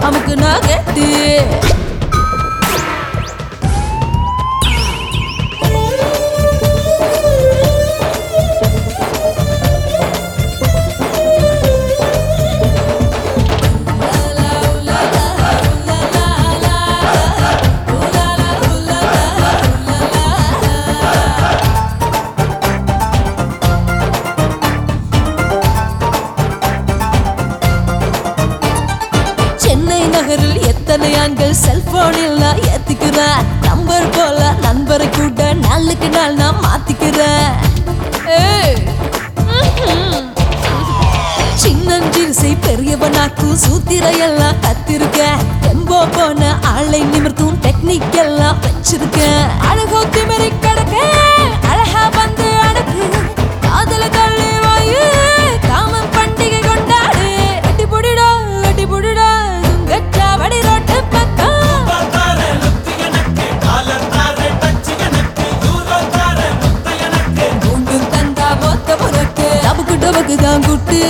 அமுக்கு நான் கெட்டு சென்னை நகரில் எத்தனை ஆண்கள் செல்போனில் நான் ஏத்திக்கிறேன் நம்பர் போல நண்பரை கூட நாளுக்கு நாள் நான் மாத்திக்கிறேன் ஏய், ம்ஹும். சின்னஞ்சிறுசை பெரியவனாக்கும் சூத்திர எல்லாம் கத்திருக்கேன் எம்போ போன ஆளை நிமிர்த்தும் டெக்னிக் எல்லாம் வச்சிருக்கேன் அழகோ திமிரி கிடக்க அழகா வந்து அடக்கு காதல தள்ளி வாயு காமன் பண்டிகை கொண்டாடு கட்டி புடிடா கட்டி புடிடா கச்சா வடி ரோட்டு பக்கம் உண்டும் தந்தா மொத்த புறக்கு டபுக்கு டபுக்கு தான் குட்டு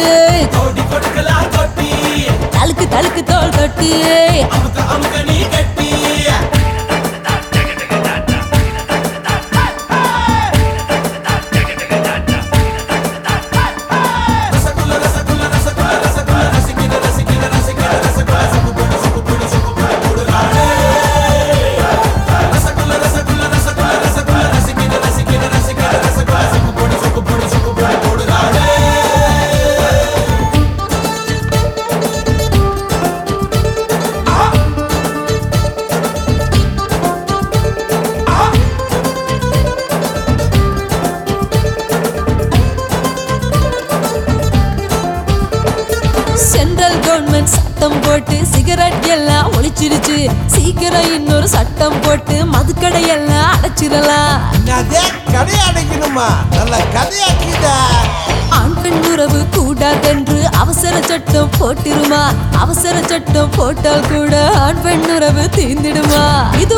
தழுக்கு தழுக்கு தோல் தொட்டு சென்ட்ரல் கவர்மெண்ட் சட்டம் போட்டு சிகரெட் எல்லாம் ஒழிச்சிருச்சு சீக்கிரம் இன்னொரு சட்டம் போட்டு மதுக்கடை எல்லாம் அடைச்சிடலாம் என்னதே கடை அடைக்கணுமா நல்ல கதையாக்கிட்ட ஆண் பெண் உறவு கூடாதென்று அவசர சட்டம் போட்டிருமா அவசர சட்டம் போட்டால் கூட ஆண் பெண் உறவு தீர்ந்திடுமா இது